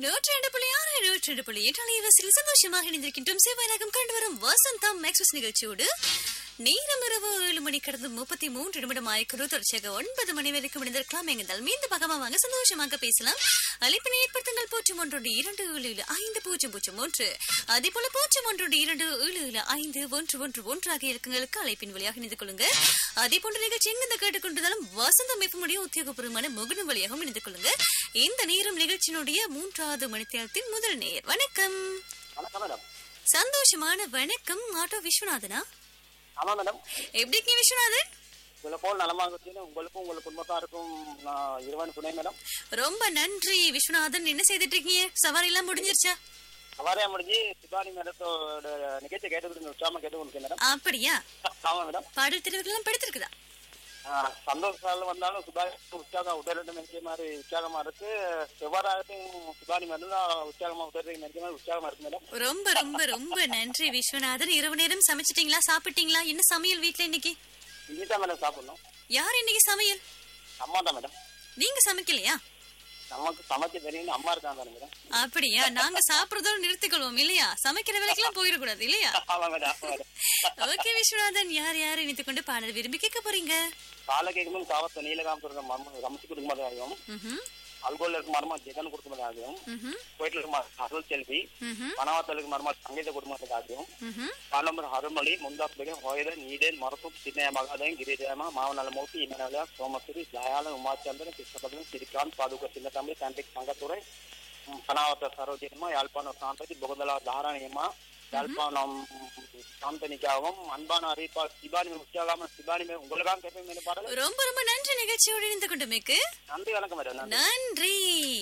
நூற்றி ரெண்டு புள்ளி ஆறு நூற்றி ரெண்டு புள்ளி எட்டு அலைவரிசையில் சந்தோஷமாக இணைந்திருக்கின்றோம் சேவையகம் கண்டு வரும் வசந்தம் எக்ஸ்பிரஸ் நிகழ்ச்சியோடு நேரம் இரவு ஏழு மணி கடந்து முப்பத்தி மூன்று நிமிடம் ஆய்க்கிறோம் தொடர்ச்சியாக ஒன்பது மணி வரைக்கும் இணைந்திருக்கலாம் எங்கள் மீண்டும் பகமா வாங்க சந்தோஷமாக பேசலாம் அழைப்பினை ஏற்படுத்துங்கள் பூஜ்ஜியம் ஒன்றோடு இரண்டு ஏழு ஏழு ஐந்து பூஜ்ஜியம் பூஜ்ஜியம் ஒன்று அதே போல பூஜ்ஜியம் ஒன்றோடு இரண்டு ஏழு ஏழு ஐந்து ஒன்று ஒன்று ஒன்று ஆகிய இலக்கங்களுக்கு அழைப்பின் வழியாக இணைந்து கொள்ளுங்க அதே போன்ற நிகழ்ச்சி எங்கிருந்து கேட்டுக்கொண்டிருந்தாலும் வசந்தம் எஃப்எம்முடைய உத்தியோகபூர்வமான முகநூல் வழியாகவும் இணைந்து கொள்ளுங்க இந்த நேரம் நிகழ்ச்சியினுடைய மூன்றாவது மணித்தியாலத்தின் முதல் நேர் வணக்கம் வணக்கம் மேடம் சந்தோஷமான வணக்கம் ஆட்டோ விஸ்வநாதனா ஆமா மேடம் எப்படி இருக்கீங்க விஸ்வநாதன் உங்களை போல் நலமாக இருக்கீங்க உங்களுக்கும் உங்கள் குடும்பத்தாருக்கும் நான் இருவன் துணை மேடம் ரொம்ப நன்றி விஸ்வநாதன் என்ன செய்துட்டு இருக்கீங்க சவாரி எல்லாம் முடிஞ்சிருச்சா சவாரியா முடிஞ்சு சிவானி மேடத்தோட நிகழ்ச்சி கேட்டு உற்சாம கேட்டு கொடுக்கேன் மேடம் அப்படியா ஆமா மேடம் பாடல் தெரிவுகள் படுத்திருக்குதா ஆஹ் சந்தோஷால வந்தாலும் சுபானி உற்சாகம் உடலிடம் நினைக்கிற மாதிரி உற்சாகமா இருக்கு செவ்வாறாகட்டும் சுபானி மேடம் உற்சாகமா உடல் நினைக்கிற மாதிரி உற்சாகமா இருக்கு மேடம் ரொம்ப ரொம்ப ரொம்ப நன்றி விஸ்வநாதன் இரவு நேரம் சமைச்சிட்டீங்களா சாப்பிட்டீங்களா என்ன சமையல் வீட்ல இன்னைக்கு இன்னிதான் மேடம் சாப்பிடணும் யார் இன்னைக்கு சமையல் அம்மா தான் மேடம் நீங்க சமைக்கலையா நமக்கு சமைக்க தெரியும்னு அம்மா இருக்காங்க மேடம் அப்படியா நாங்க சாப்பிடுறதோட நிறுத்திக்கொள்வோம் இல்லையா சமைக்கிற வேலைக்கெல்லாம் போயிடக்கூடாது இல்லையா ஆமா மேடம் ஆமா மேடம் ஓகே விஸ்வநாதன் யார் யார் இணைத்துக் கொண்டு பாடல் விரும்பி கேட்க போறீங்க காலை கேட்கும்போது காவத்த நீலகாமத்துக்கு மர்மம் ரமசி கொடுக்க மாதிரி ஆகும் ம்ஹும், அல்கோல் இருக்க மர்மம் ஜெகன் கொடுக்க மாதிரி ஆகும் ம்ஹும், கோயிட்டில் இருக்க அருள் செல்வி ம்ஹும், பணவாத்தலுக்கு மர்மம் சங்கீத குடும்பத்துக்கு ஆகும் ம்ஹும். பாலம்பர் அருள்மொழி முந்தாப்பிகை ஹோயத நீடேன் மரப்பும் சின்ன மகாதயம் கிரிஜாம மாவநலமூர்த்தி இமநல சோமசுரி தயாளன் உமாச்சந்திரன் கிருஷ்ணபதன் சிரிகாந்த் பாதுக சின்ன தமிழ் சாண்டிக் சங்கத்துறை பணாவத்த சரோஜினிமா யாழ்ப்பாணம் சாந்ததி புகந்தலா தாராணியம்மா யாழ்ப்பாணம் சாந்தனிக்காகவும் அன்பான அறிவிப்பா சிபானி உற்சாகமா சிபானி உங்களுக்காக கேட்பேன் பாடல் ரொம்ப ரொம்ப நன்றி நிகழ்ச்சியோடு இணைந்து கொண்டமைக்கு நன்றி வணக்கம் மேடம் நன்றி நன்றி